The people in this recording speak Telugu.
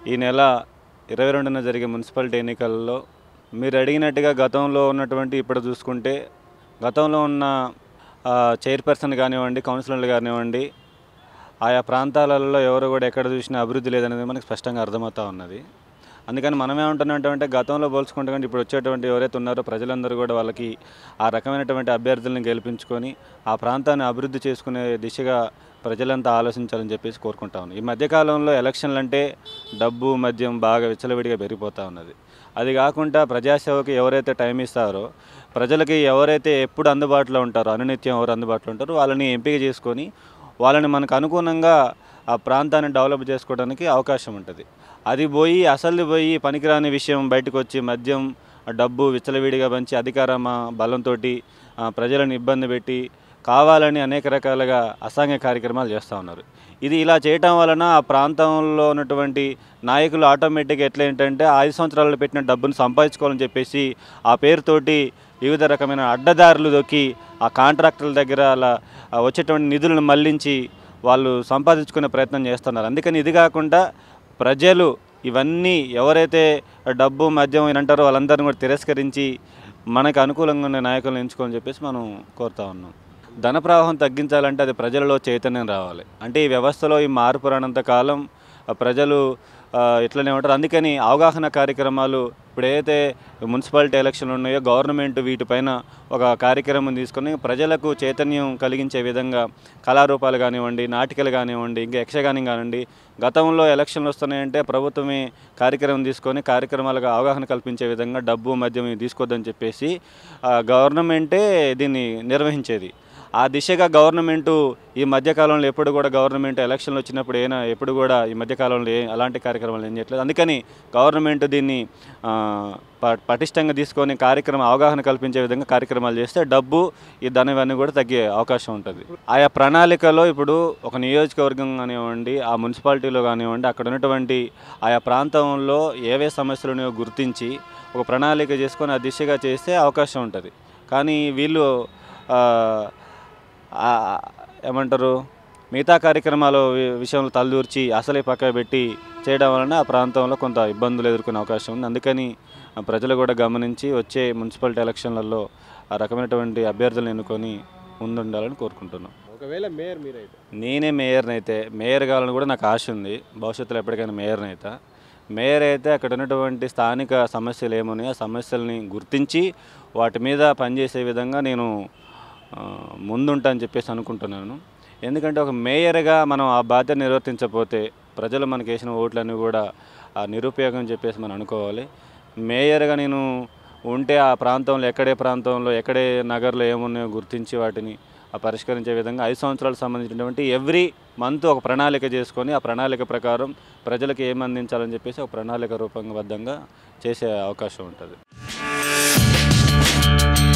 ఈ నెల ఇరవై రెండున జరిగే మున్సిపాలిటీ ఎన్నికల్లో మీరు అడిగినట్టుగా గతంలో ఉన్నటువంటి ఇప్పుడు చూసుకుంటే గతంలో ఉన్న ఆ, చైర్పర్సన్ కానివ్వండి కౌన్సిలర్లు కానివ్వండి ఆయా ప్రాంతాలలో ఎవరు కూడా ఎక్కడ చూసినా అభివృద్ధి లేదనేది మనకు స్పష్టంగా అర్థమవుతా ఉన్నది అందుకని మనం ఏమంటున్నటువంటి గతంలో పోల్చుకుంటే కంటే ఇప్పుడు వచ్చేటువంటి ఎవరైతే ఉన్నారో ప్రజలందరూ కూడా వాళ్ళకి ఆ రకమైనటువంటి అభ్యర్థులను గెలిపించుకొని ఆ ప్రాంతాన్ని అభివృద్ధి చేసుకునే దిశగా ప్రజలంతా ఆలోచించాలని చెప్పేసి కోరుకుంటా ఉన్నాం ఈ మధ్యకాలంలో ఎలక్షన్లు అంటే డబ్బు మద్యం బాగా విచ్చలవిడిగా పెరిగిపోతూ ఉన్నది అది కాకుండా ప్రజాసేవకి ఎవరైతే టైం ఇస్తారో ప్రజలకి ఎవరైతే ఎప్పుడు అందుబాటులో ఉంటారో అనునిత్యం ఎవరు అందుబాటులో ఉంటారో వాళ్ళని ఎంపిక చేసుకొని వాళ్ళని మనకు అనుగుణంగా ఆ ప్రాంతాన్ని డెవలప్ చేసుకోవడానికి అవకాశం ఉంటుంది అది పోయి అసలు పోయి పనికిరాని విషయం బయటకు వచ్చి మద్యం డబ్బు విచ్చలవిడిగా పంచి అధికార బలంతో ప్రజలను ఇబ్బంది పెట్టి కావాలని అనేక రకాలుగా అసాంఘిక కార్యక్రమాలు చేస్తూ ఉన్నారు ఇది ఇలా చేయటం వలన ఆ ప్రాంతంలో ఉన్నటువంటి నాయకులు ఆటోమేటిక్గా ఎట్లా ఏంటంటే ఆ ఐదు సంవత్సరాలు పెట్టిన డబ్బును సంపాదించుకోవాలని చెప్పేసి ఆ పేరుతోటి వివిధ రకమైన అడ్డదారులు దొక్కి ఆ కాంట్రాక్టర్ల దగ్గర అలా ఆ వచ్చేటువంటి నిధులను మళ్లించి వాళ్ళు సంపాదించుకునే ప్రయత్నం చేస్తున్నారు అందుకని ఇది కాకుండా ప్రజలు ఇవన్నీ ఎవరైతే డబ్బు మద్యం అని అంటారో వాళ్ళందరిని కూడా తిరస్కరించి మనకు అనుకూలంగా ఉన్న నాయకులను ఎంచుకోవాలని చెప్పేసి మనం కోరుతా ఉన్నాం ధన ప్రవాహం తగ్గించాలంటే అది ప్రజలలో చైతన్యం రావాలి అంటే ఈ వ్యవస్థలో ఈ మార్పు రానంత కాలం ఆ ప్రజలు ఆ, ఇట్లనే ఉంటారు అందుకని అవగాహన కార్యక్రమాలు ఇప్పుడు ఏదైతే మున్సిపాలిటీ ఎలక్షన్లు ఉన్నాయో గవర్నమెంట్ వీటిపైన ఒక కార్యక్రమం తీసుకొని ప్రజలకు చైతన్యం కలిగించే విధంగా కళారూపాలు కానివ్వండి నాటికలు కానివ్వండి ఇంకా యక్షగానం కానివ్వండి గతంలో ఎలక్షన్లు వస్తున్నాయంటే ప్రభుత్వమే కార్యక్రమం తీసుకొని కార్యక్రమాలకు అవగాహన కల్పించే విధంగా డబ్బు మద్యం ఇవి తీసుకోవద్దని చెప్పేసి ఆ, గవర్నమెంటే దీన్ని నిర్వహించేది ఆ దిశగా గవర్నమెంటు ఈ మధ్యకాలంలో ఎప్పుడు కూడా గవర్నమెంట్ ఎలక్షన్లు వచ్చినప్పుడు ఏనా ఎప్పుడు కూడా ఈ మధ్యకాలంలో ఏ అలాంటి కార్యక్రమాలు ఏం చేయట్లేదు అందుకని గవర్నమెంట్ దీన్ని ఆ, ప- పటిష్టంగా తీసుకొని కార్యక్రమం అవగాహన కల్పించే విధంగా కార్యక్రమాలు చేస్తే డబ్బు ఈ ధనం ఇవన్నీ కూడా తగ్గే అవకాశం ఉంటుంది ఆయా ప్రణాళికలో ఇప్పుడు ఒక నియోజకవర్గం కానివ్వండి ఆ మున్సిపాలిటీలో కానివ్వండి అక్కడ ఉన్నటువంటి ఆయా ప్రాంతంలో ఏవే సమస్యలు ఉన్నాయో గుర్తించి ఒక ప్రణాళిక చేసుకొని ఆ దిశగా చేస్తే అవకాశం ఉంటుంది కానీ వీళ్ళు ఆ, ఆ, ఏమంటారు మిగతా కార్యక్రమాల వి- విషయంలో తలదూర్చి అసలే పక్క పెట్టి చేయడం వలన ఆ ప్రాంతంలో కొంత ఇబ్బందులు ఎదుర్కొనే అవకాశం ఉంది అందుకని ఆ, ప్రజలు కూడా గమనించి వచ్చే మున్సిపాలిటీ ఎలక్షన్లలో ఆ రకమైనటువంటి అభ్యర్థులను ఎన్నుకొని ముందుండాలని కోరుకుంటున్నాం ఒకవేళ మేయర్ మీరైతే నేనే మేయర్ని అయితే మేయర్ కావాలని కూడా నాకు ఆశ ఉంది భవిష్యత్తులో ఎప్పటికైనా మేయర్ని అయితే మేయర్ అయితే అక్కడ ఉన్నటువంటి స్థానిక సమస్యలు ఏమున్నాయో ఆ సమస్యల్ని గుర్తించి వాటి మీద పనిచేసే విధంగా నేను ఆ, ముందుంటానని చెప్పేసి అనుకుంటున్నాను ఎందుకంటే ఒక మేయర్గా మనం ఆ బాధ్యత నిర్వర్తించకపోతే ప్రజలు మనకి వేసిన ఓట్లన్నీ కూడా ఆ నిరుపయోగం అని చెప్పేసి మనం అనుకోవాలి మేయర్గా నేను ఉంటే ఆ ప్రాంతంలో ఎక్కడే ప్రాంతంలో ఎక్కడే నగర్లో ఏమున్నాయో గుర్తించి వాటిని ఆ పరిష్కరించే విధంగా ఐదు సంవత్సరాలకు సంబంధించినటువంటి ఎవ్రీ మంత్ ఒక ప్రణాళిక చేసుకొని ఆ ప్రణాళిక ప్రకారం ప్రజలకు ఏం అందించాలని చెప్పేసి ఒక ప్రణాళిక రూపంబద్ధంగా చేసే అవకాశం ఉంటుంది